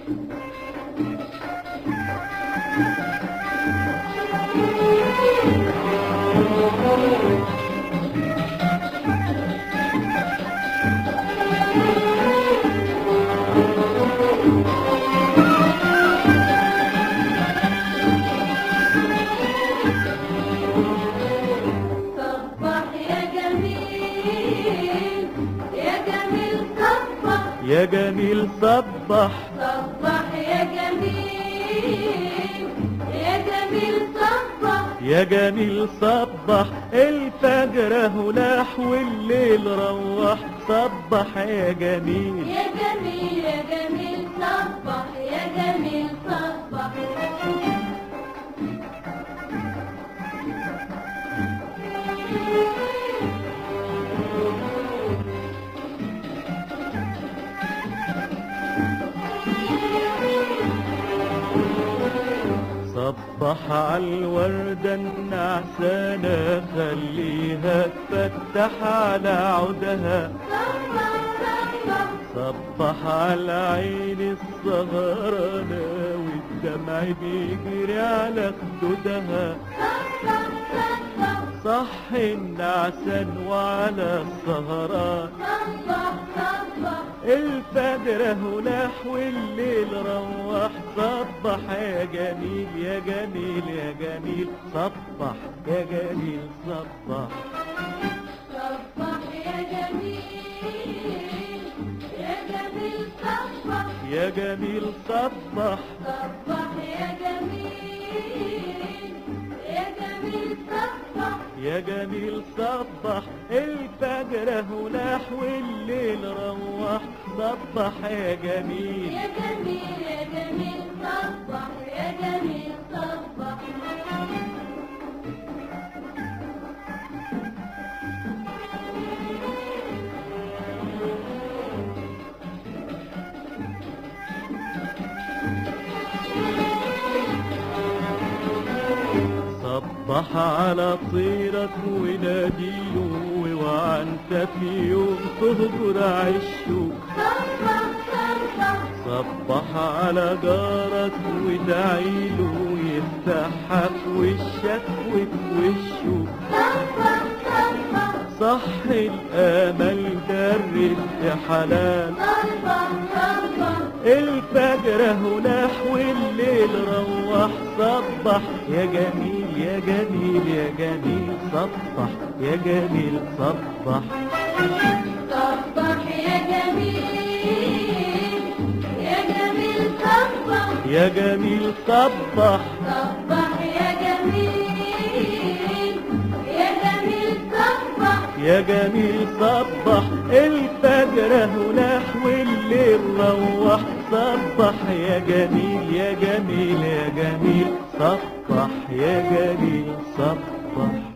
صبح يا جميل يا جميل صبح يا جميل صبح صبح يا جميل يا جميل صبح يا جميل صبح الفجر هلاح والليل روح صبح يا جميل يا جميل يا جميل صبح يا جميل صبح صبح عالوردة النعسانة خليها تفتح على عودها صبح صبح صبح على عين السهرانة والدمع بيجري على خدودها صبح صبح صح النعسان وعلى السهران صبح صبح الفجر هلاح والليل روح صبح يا جميل يا جميل يا جميل صبح يا جميل صبح صبح يا جميل يا جميل صبح يا جميل صبح صبح يا جميل يا جميل صبح يا جميل صبح الفجر هلاح والليل روح صبح يا جميل يا جميل يا جميل صبح يا جميل صبح صبح على طيرك وناديله وانت في يوم تهجر عشه صبح صبح صبح على جارك ودعيله يفتحها في وشك وفي وشه صبح صبح صح الامل ده الرزق حلال صبح صبح الفجر هلاح والليل روح صبح يا جميل يا جميل يا جميل صبح يا جميل صبح صبح يا جميل يا جميل صبح يا جميل صبح صبح يا جميل يا جميل صبح يا جميل صبح الفجر هلاح والليل روح صبح يا جميل يا جميل يا جميل صبح يا جميل صبح